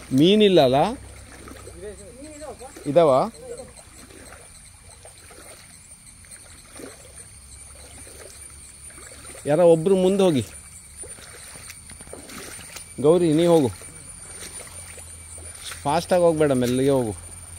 ಮೀನಿಲ್ಲ ಅಲ್ಲ ಇದಾವ ಯಾರ ಒಬ್ರು ಮುಂದೆ ಹೋಗಿ ಗೌರಿ ನೀ ಹೋಗು ಫಾಸ್ಟಾಗಿ ಹೋಗ್ಬೇಡ ಮೆಲ್ಲಿಗೆ ಹೋಗು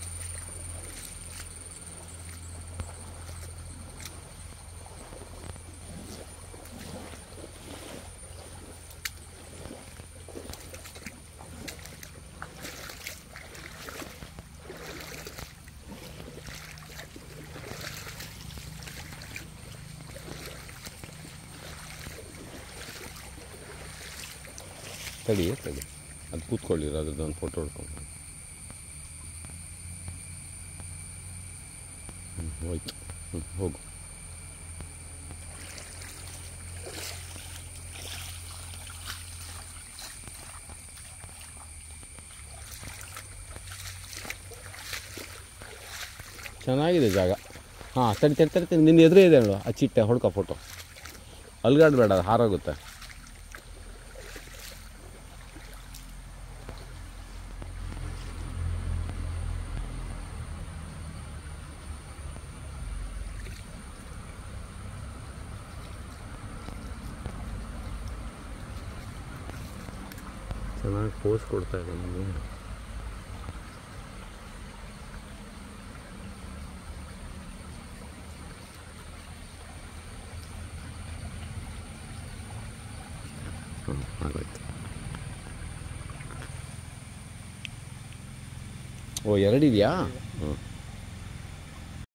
ತಡಿ ತಡಿ ಅದು ಕೂತ್ಕೊಳ್ಳಿರ ಅದ್ರದ್ದೊಂದು ಫೋಟೋ ಹೊಡ್ಕೊಂಡು ಹ್ಞೂ ಹೋಯ್ತು ಹ್ಞೂ ಹೋಗು ಚೆನ್ನಾಗಿದೆ ಜಾಗ ಹಾಂ ತಡಿ ತಡಿ ತಡಿ ತಡಿ ನಿನ್ನ ಎದುರೇ ಇದೆ ಹೇಳು ಆ ಚಿಟ್ಟೆ ಹೊಡ್ಕೊ ಫೋಟೋ ಅಲ್ಗಾಡ್ಬೇಡ ಅದು ಹಾರೋಗುತ್ತೆ ಚೆನ್ನಾಗಿ ಪೋಸ್ ಕೊಡ್ತಾ ಇದೆ ನಮಗೆ ಹಾಂ ಆಗೋಯ್ತು ಓ ಎರಡಿದೆಯಾ ಹ್ಞೂ